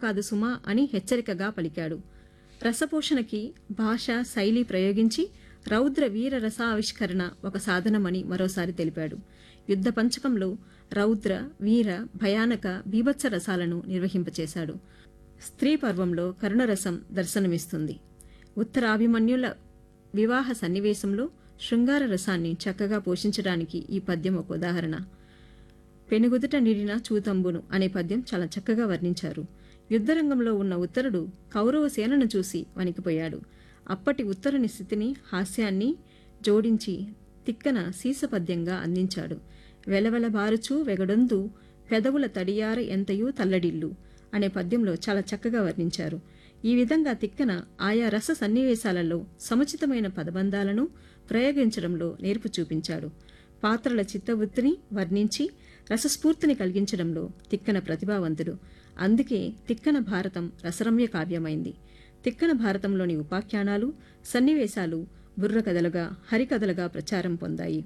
కాదు సుమా అని హెచ్చరికగా పలికాడు రసపోషణకి భాష శైలి ప్రయోగించి రౌద్ర వీర రసావిష్కరణ ఒక సాధనమని మరోసారి తెలిపాడు యుద్ధ పంచకంలో రౌద్ర వీర భయానక బీభత్స రసాలను నిర్వహింపచేశాడు స్త్రీ పర్వంలో కరుణరసం దర్శనమిస్తుంది ఉత్తరాభిమన్యుల వివాహ సన్నివేశంలో శృంగార రసాన్ని చక్కగా పోషించడానికి ఈ పద్యం ఒక ఉదాహరణ పెనుగుదుట నిడిన చూతంబును అనే పద్యం చాలా చక్కగా వర్ణించారు యుద్ధరంగంలో ఉన్న ఉత్తరుడు కౌరవ సేనను చూసి వణికిపోయాడు అప్పటి ఉత్తరుని స్థితిని హాస్యాన్ని జోడించి తిక్కన సీసపద్యంగా అందించాడు వెలవెల బారుచూ వెగడొందు పెదవుల తడియార ఎంతయూ తల్లడిల్లు అనే పద్యంలో చాలా చక్కగా వర్ణించారు ఈ విధంగా తిక్కన ఆయా రస సన్నివేశాలలో సముచితమైన పదబంధాలను ప్రయోగించడంలో నేర్పు చూపించాడు పాత్రల చిత్తవృత్తిని వర్ణించి రసస్ఫూర్తిని కలిగించడంలో తిక్కన ప్రతిభావంతుడు అందుకే తిక్కన భారతం రసరమ్య కావ్యమైంది తిక్కన భారతంలోని ఉపాఖ్యానాలు సన్నివేశాలు బుర్రకథలుగా హరికథలుగా ప్రచారం పొందాయి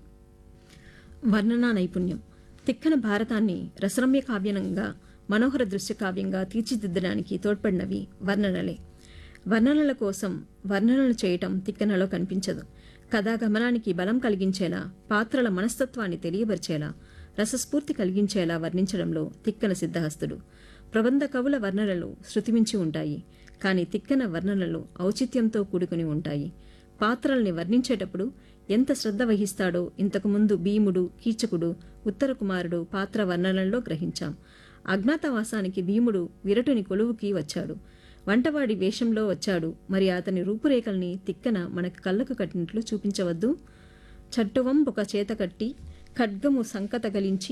వర్ణనా నైపుణ్యం తిక్కన భారతాన్ని రసరమ్య కావ్యంగా మనోహర దృశ్య కావ్యంగా తీర్చిదిద్దడానికి తోడ్పడినవి వర్ణనలే వర్ణనల కోసం వర్ణనలు చేయటం తిక్కనలో కనిపించదు కథాగమనానికి బలం కలిగించేలా పాత్రల మనస్తత్వాన్ని తెలియబరిచేలా రసస్ఫూర్తి కలిగించేలా వర్ణించడంలో తిక్కన సిద్ధహస్తుడు ప్రబంధ కవుల వర్ణనలు శృతిమించి ఉంటాయి కానీ తిక్కన వర్ణనలు ఔచిత్యంతో కూడుకుని ఉంటాయి పాత్రల్ని వర్ణించేటప్పుడు ఎంత శ్రద్ధ వహిస్తాడో ఇంతకుముందు భీముడు కీచకుడు ఉత్తర కుమారుడు పాత్ర వర్ణనల్లో గ్రహించాం అజ్ఞాతవాసానికి భీముడు విరటుని కొలువుకి వచ్చాడు వంటవాడి వేషంలో వచ్చాడు మరి అతని రూపురేఖల్ని తిక్కన మనకు కళ్ళకు కట్టినట్లు చూపించవద్దు చట్టువంబొక చేత కట్టి ఖడ్గము సంకతగలించి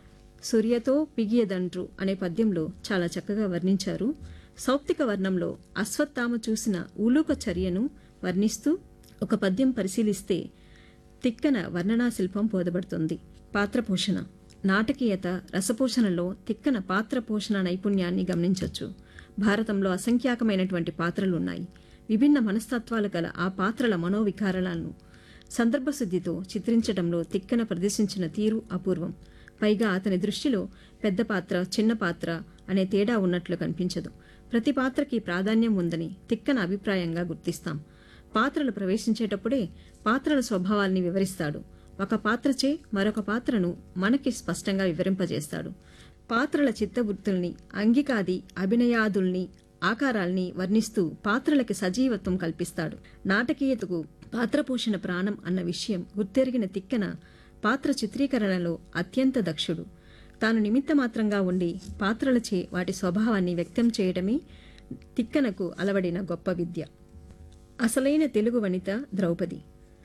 సూర్యతో పిగియదండ్రు అనే పద్యంలో చాలా చక్కగా వర్ణించారు సౌప్తిక వర్ణంలో అశ్వత్థామ చూసిన ఊలూక చర్యను వర్ణిస్తూ ఒక పద్యం పరిశీలిస్తే తిక్కన వర్ణనా శిల్పం బోధపడుతుంది పాత్రపోషణ నాటకీయత రసపోషణలో తిక్కన పాత్ర పోషణ నైపుణ్యాన్ని గమనించవచ్చు భారతంలో అసంఖ్యాకమైనటువంటి పాత్రలున్నాయి విభిన్న మనస్తత్వాలు గల ఆ పాత్రల మనోవికారాలను సందర్భశుద్ధితో చిత్రించడంలో తిక్కన ప్రదర్శించిన తీరు అపూర్వం పైగా అతని దృష్టిలో పెద్ద పాత్ర చిన్న పాత్ర అనే తేడా ఉన్నట్లు కనిపించదు ప్రతి పాత్రకి ప్రాధాన్యం ఉందని తిక్కన అభిప్రాయంగా గుర్తిస్తాం పాత్రలు ప్రవేశించేటప్పుడే పాత్రల స్వభావాల్ని వివరిస్తాడు ఒక పాత్రచే మరొక పాత్రను మనకి స్పష్టంగా వివరింపజేస్తాడు పాత్రల చిత్తవృత్తుల్ని అంగికాది అభినయాదుల్ని ఆకారాల్ని వర్ణిస్తూ పాత్రలకి సజీవత్వం కల్పిస్తాడు నాటకీయతకు పాత్రపోషణ ప్రాణం అన్న విషయం గుర్తెరిగిన తిక్కన పాత్ర చిత్రీకరణలో అత్యంత దక్షుడు తాను నిమిత్తమాత్రంగా ఉండి పాత్రలచే వాటి స్వభావాన్ని వ్యక్తం చేయడమే తిక్కనకు అలవడిన గొప్ప విద్య అసలైన తెలుగు వనిత ద్రౌపది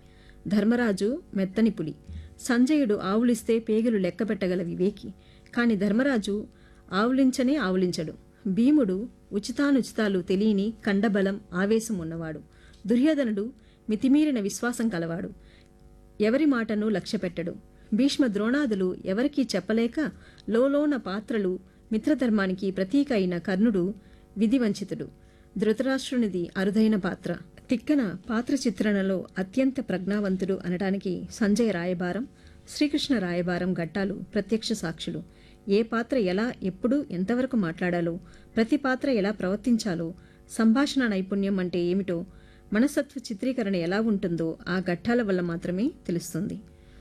ధర్మరాజు మెత్తని పులి సంజయుడు ఆవులిస్తే పేగులు లెక్కపెట్టగల వివేకి కాని ధర్మరాజు ఆవులించనే ఆవులించడు భీముడు ఉచితానుచితాలు తెలియని కండబలం ఆవేశం ఉన్నవాడు దుర్యోధనుడు మితిమీరిన విశ్వాసం కలవాడు ఎవరి మాటను లక్ష్యపెట్టడు భీష్మ ద్రోణాదులు ఎవరికీ చెప్పలేక లోలోన పాత్రలు మిత్రధర్మానికి ప్రతీక అయిన కర్ణుడు విధివంచితుడు ధృతరాష్ట్రునిది అరుదైన పాత్ర తిక్కన పాత్ర చిత్రణలో అత్యంత ప్రజ్ఞావంతుడు అనడానికి సంజయ్ రాయబారం శ్రీకృష్ణ రాయబారం ఘట్టాలు ప్రత్యక్ష సాక్షులు ఏ పాత్ర ఎలా ఎప్పుడు ఎంతవరకు మాట్లాడాలో ప్రతి పాత్ర ఎలా ప్రవర్తించాలో సంభాషణ నైపుణ్యం అంటే ఏమిటో మనస్తత్వ చిత్రీకరణ ఎలా ఉంటుందో ఆ ఘట్టాల వల్ల మాత్రమే తెలుస్తుంది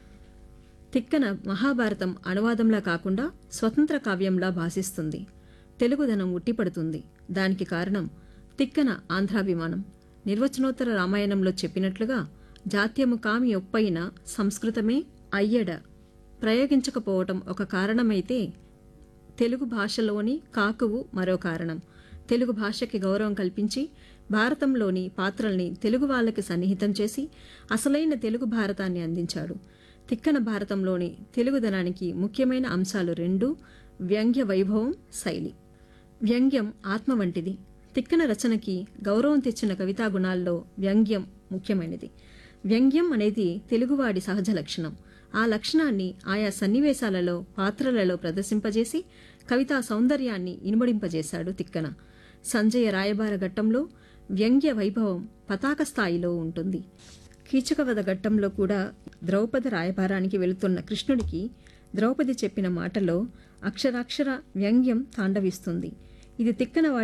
తిక్కన మహాభారతం అనువాదంలా కాకుండా స్వతంత్ర కావ్యంలా భాసిస్తుంది తెలుగుదనం ఉట్టిపడుతుంది దానికి కారణం తిక్కన ఆంధ్రాభిమానం నిర్వచనోత్తర రామాయణంలో చెప్పినట్లుగా జాత్యము కామి ఒప్పైన సంస్కృతమే అయ్యడ ప్రయోగించకపోవటం ఒక కారణమైతే తెలుగు భాషలోని కాకువు మరో కారణం తెలుగు భాషకి గౌరవం కల్పించి భారతంలోని పాత్రల్ని తెలుగు వాళ్ళకి సన్నిహితం చేసి అసలైన తెలుగు భారతాన్ని అందించాడు తిక్కన భారతంలోని తెలుగుదనానికి ముఖ్యమైన అంశాలు రెండు వ్యంగ్య వైభవం శైలి వ్యంగ్యం ఆత్మ వంటిది తిక్కన రచనకి గౌరవం తెచ్చిన కవితా గుణాల్లో వ్యంగ్యం ముఖ్యమైనది వ్యంగ్యం అనేది తెలుగువాడి సహజ లక్షణం ఆ లక్షణాన్ని ఆయా సన్నివేశాలలో పాత్రలలో ప్రదర్శింపజేసి కవితా సౌందర్యాన్ని ఇనుమడింపజేశాడు తిక్కన సంజయ రాయబార ఘట్టంలో వ్యంగ్య వైభవం పతాక స్థాయిలో ఉంటుంది కీచకవధ ఘట్టంలో కూడా ద్రౌపది రాయబారానికి వెళుతున్న కృష్ణుడికి ద్రౌపది చెప్పిన మాటలో అక్షరాక్షర వ్యంగ్యం తాండవిస్తుంది ఇది తిక్కన